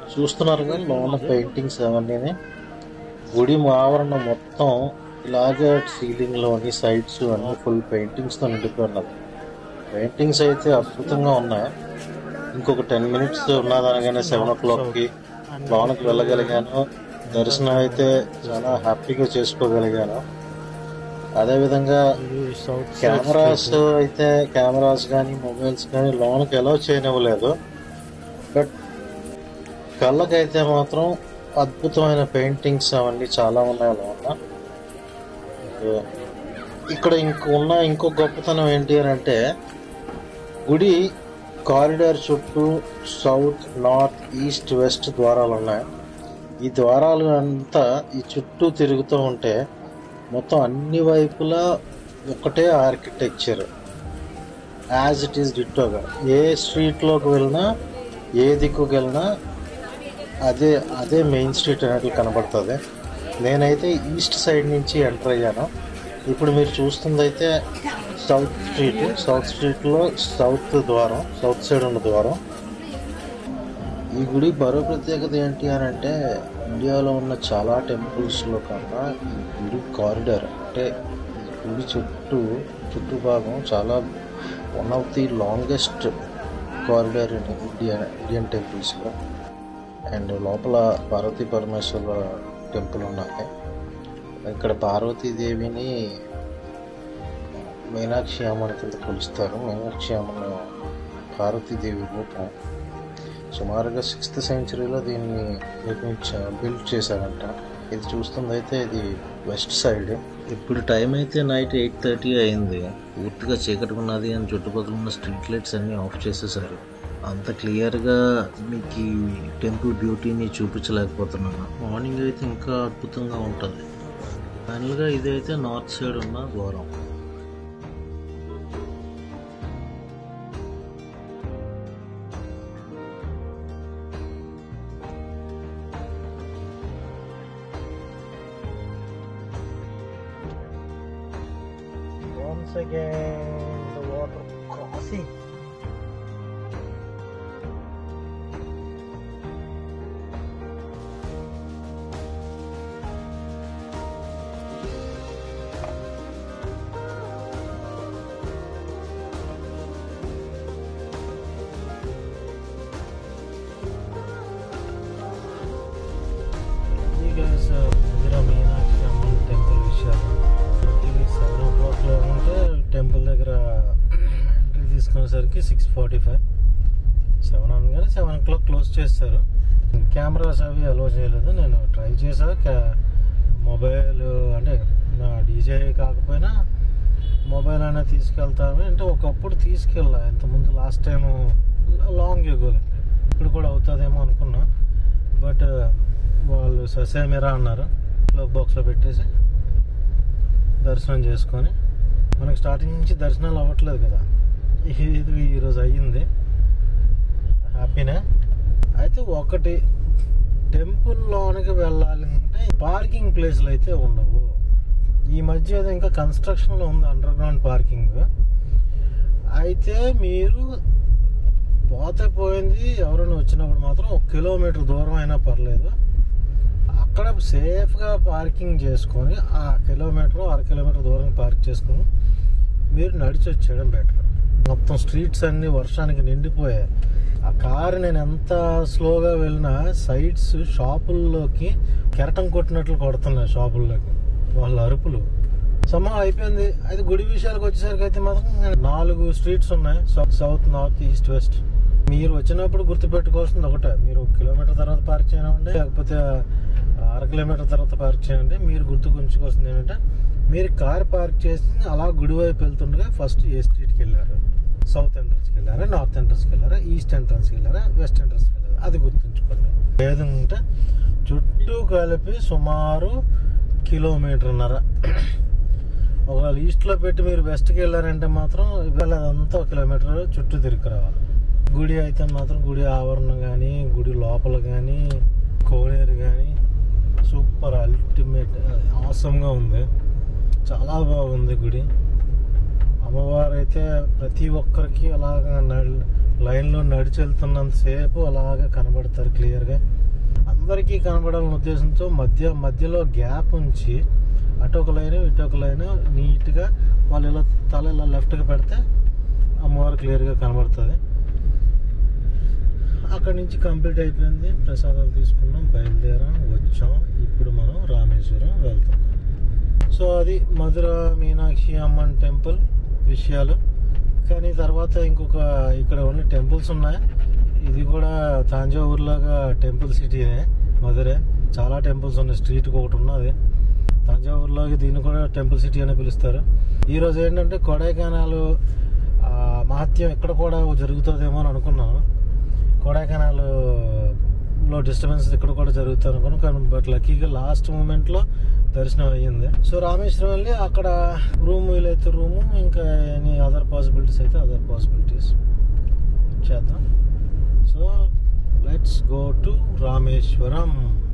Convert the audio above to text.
చూస్తున్నారుగా లోన పెయింటింగ్స్ అవన్నీ గుడి ఆవరణ మొత్తం ఇలాగే సీలింగ్ లోని సైడ్స్ అన్ని ఫుల్ పెయింటింగ్స్ తో నిండిపోయి ఉన్నది పెయింటింగ్స్ అయితే అద్భుతంగా ఉన్నాయి ఇంకొక టెన్ మినిట్స్ ఉన్నదనగానే సెవెన్ ఓ క్లాక్ కి లోనకి వెళ్ళగలిగాను దర్శనం అయితే చాలా హ్యాపీగా చేసుకోగలిగాను అదే విధంగా ఇది సౌత్ సైడ్ కెమెరాస్ స్ట్రీట్. అయితే కెమెరాస్ కానీ మొబైల్స్ కానీ లోనకి ఎలా చేయనివ్వలేదు బట్ కళ్ళకైతే మాత్రం అద్భుతమైన పెయింటింగ్స్ అవన్నీ చాలా ఉన్నాయి లోన ఇక్కడ ఇంక ఉన్న ఇంకో గొప్పతనం ఏంటి అని అంటే గుడి కారిడార్ చుట్టూ సౌత్ నార్త్ ఈస్ట్ వెస్ట్ ద్వారాలు ఉన్నాయి ఈ ద్వారాలు అంతా ఈ చుట్టూ తిరుగుతూ ఉంటే మొత్తం అన్ని వైపులా ఒకటే ఆర్కిటెక్చర్ యాజ్ ఇట్ ఈస్ డిట్టోగా ఏ స్ట్రీట్లోకి వెళ్ళినా ఏ దిక్కుకి వెళ్ళినా అదే అదే మెయిన్ స్ట్రీట్ అనేది కనబడుతుంది నేనైతే ఈస్ట్ సైడ్ నుంచి ఎంటర్ అయ్యాను ఇప్పుడు మీరు చూస్తుంది అయితే సౌత్ స్ట్రీట్ సౌత్ స్ట్రీట్లో సౌత్ ద్వారం సౌత్ సైడ్ ఉన్న ద్వారం ఈ గుడి మరో ప్రత్యేకత ఏంటి అని అంటే ఇండియాలో ఉన్న చాలా టెంపుల్స్లో కన్నా ఈ గుడి కారిడార్ అంటే ఈ గుడి చుట్టూ చుట్టూ భాగం చాలా one of the longest corridor in India Indian టెంపుల్స్లో అండ్ లోపల పార్వతీ పరమేశ్వర టెంపుల్ ఉన్నాయి ఇక్కడ పార్వతీదేవిని మీనాక్షి అమ్మని కింద కొలుస్తారు మీనాక్షి అమ్మను పార్వతీదేవి రూపం సుమారుగా సిక్స్త్ సెంచరీలో దీన్ని నిర్మించ బిల్డ్ చేశారంట ఇది చూస్తుంది అయితే ఇది వెస్ట్ సైడ్ ఇప్పుడు టైం అయితే నైట్ ఎయిట్ థర్టీ అయింది పూర్తిగా చీకటి ఉన్నది అని చుట్టుపక్కల ఉన్న స్ట్రీట్ లైట్స్ అన్ని ఆఫ్ చేసేసారు అంత క్లియర్గా మీకు ఈ టెంపుల్ బ్యూటీని చూపించలేకపోతున్నాను మార్నింగ్ అయితే ఇంకా అద్భుతంగా ఉంటుంది ఫైనల్గా ఇదైతే నార్త్ సైడ్ ఉన్న ద్వారం Once again, the water crossing. ఈ గైస్ మందిర మీనాక్షి అమ్మన్ టెంపుల్ విషయాలు ఇది సెవెన్ ఓ క్లాక్లో ఉంటే టెంపుల్ దగ్గర ఎంట్రీ తీసుకునేసరికి సిక్స్ ఫార్టీ ఫైవ్ సెవెన్ అనగానే సెవెన్ ఓ క్లాక్ క్లోజ్ చేస్తారు కెమెరాస్ అవి అలో చేయలేదు నేను ట్రై చేసా క్యా మొబైల్ అంటే నా డీజే కాకపోయినా మొబైల్ అనేది తీసుకెళ్తాను అంటే ఒకప్పుడు తీసుకెళ్ళా ఇంతకుముందు లాస్ట్ టైం లాంగ్ ఎగోలండి ఇప్పుడు కూడా అవుతుందేమో అనుకున్నా బట్ వాళ్ళు ససేమిరా అన్నారు క్లబ్ బాక్స్లో పెట్టేసి దర్శనం చేసుకొని మనకి స్టార్టింగ్ నుంచి దర్శనాలు అవ్వట్లేదు కదా ఇది ఈరోజు అయ్యింది హ్యాపీనే అయితే ఒకటి టెంపుల్ లోనికి వెళ్ళాలి అంటే పార్కింగ్ ప్లేస్లు అయితే ఉండవు ఈ మధ్య ఏదో ఇంకా కన్స్ట్రక్షన్లో ఉంది అండర్ గ్రౌండ్ పార్కింగ్ అయితే మీరు పోతే పోయింది ఎవరైనా వచ్చినప్పుడు మాత్రం ఒక కిలోమీటర్ దూరం అయినా పర్లేదు అక్కడ సేఫ్గా పార్కింగ్ చేసుకొని ఆ కిలోమీటర్ అర కిలోమీటర్ దూరం పార్క్ చేసుకొని మీరు నడిచి వచ్చేయడం బెటర్ మొత్తం స్ట్రీట్స్ అన్ని వర్షానికి నిండిపోయాయి ఆ కారు నేను ఎంత స్లోగా వెళ్ళినా సైడ్స్ షాపుల్లోకి కెరటం కొట్టినట్లు కొడుతున్నాయి షాపుల్లోకి వాళ్ళ అరుపులు సమా అయిపోయింది అది గుడి విషయాలకు వచ్చేసరికి అయితే మాత్రం నాలుగు స్ట్రీట్స్ ఉన్నాయి సౌ- సౌత్ నార్త్ ఈస్ట్ వెస్ట్ మీరు వచ్చినప్పుడు గుర్తుపెట్టుకోవాల్సింది ఒకటే మీరు ఒక కిలోమీటర్ తర్వాత పార్క్ చేయనివ్వండి లేకపోతే అర కిలోమీటర్ తర్వాత పార్క్ చేయండి మీరు గుర్తుకుంచుకోవాల్సింది ఏంటంటే మీరు కార్ పార్క్ చేసి అలా గుడి వైపు వెళ్తుండగా ఫస్ట్ ఏ స్ట్రీట్కి వెళ్ళారు సౌత్ ఎంట్రన్స్కి వెళ్ళారా నార్త్ ఎంట్రన్స్కి వెళ్ళారా ఈస్ట్ ఎంట్రన్స్కి వెళ్ళారా వెస్ట్ ఎంట్రన్స్కి వెళ్ళారా అది గుర్తుంచుకోండి లేదంటే చుట్టూ కలిపి సుమారు కిలోమీటర్న్నర ఒకవేళ ఈస్ట్లో పెట్టి మీరు వెస్ట్కి వెళ్ళారంటే మాత్రం ఇవాళ అదంతా ఒక కిలోమీటర్ చుట్టూ తిరిగి రావాలి గుడి అయితే మాత్రం గుడి ఆవరణం కానీ గుడి లోపల కానీ కోనేరు కానీ సూపర్ అల్టిమేట్ అవసరంగా ఉంది చాలా బాగుంది గుడి అమ్మవారు అయితే ప్రతి ఒక్కరికి అలాగా నడి లైన్లో నడిచి వెళ్తున్నంతసేపు అలాగా కనబడతారు క్లియర్గా అందరికీ కనబడాలనే ఉద్దేశంతో మధ్య మధ్యలో గ్యాప్ ఉంచి అటు ఒక లైన్ ఇటు ఒక లైన్ నీట్గా వాళ్ళు ఇలా తల ఇలా లెఫ్ట్గా పెడితే అమ్మవారు క్లియర్గా కనబడుతుంది అక్కడి నుంచి కంప్లీట్ అయిపోయింది ప్రసాదాలు తీసుకున్నాం బయలుదేరాం వచ్చాం ఇప్పుడు మనం రామేశ్వరం వెళ్తాం సో అది మధుర మీనాక్షి అమ్మన్ టెంపుల్ విషయాలు కానీ తర్వాత ఇంకొక ఇక్కడ ఓన్లీ టెంపుల్స్ ఉన్నాయి ఇది కూడా తాంజావూర్ లాగా టెంపుల్ సిటీనే మధురే చాలా టెంపుల్స్ ఉన్నాయి స్ట్రీట్కి ఒకటి ఉన్నది తంజావూర్ లాగా దీన్ని కూడా టెంపుల్ సిటీ అని పిలుస్తారు ఈ రోజు ఏంటంటే కొడైకెనాల్ ఆ, మహత్యం ఇక్కడ కూడా జరుగుతుందేమో అని అనుకున్నాను కొడైకెనాల్ లో డిస్టర్బెన్స్ ఇక్కడ కూడా జరుగుతుంది అనుకున్నాను కానీ బట్ లక్కీగా లాస్ట్ మూమెంట్ లో దర్శనం అయ్యింది సో రామేశ్వరం వెళ్ళి అక్కడ రూమ్ వీలైతే రూము ఇంకా ఎనీ అదర్ పాసిబిలిటీస్ అయితే అదర్ పాసిబిలిటీస్ చేద్దాం so let's go to Rameswaram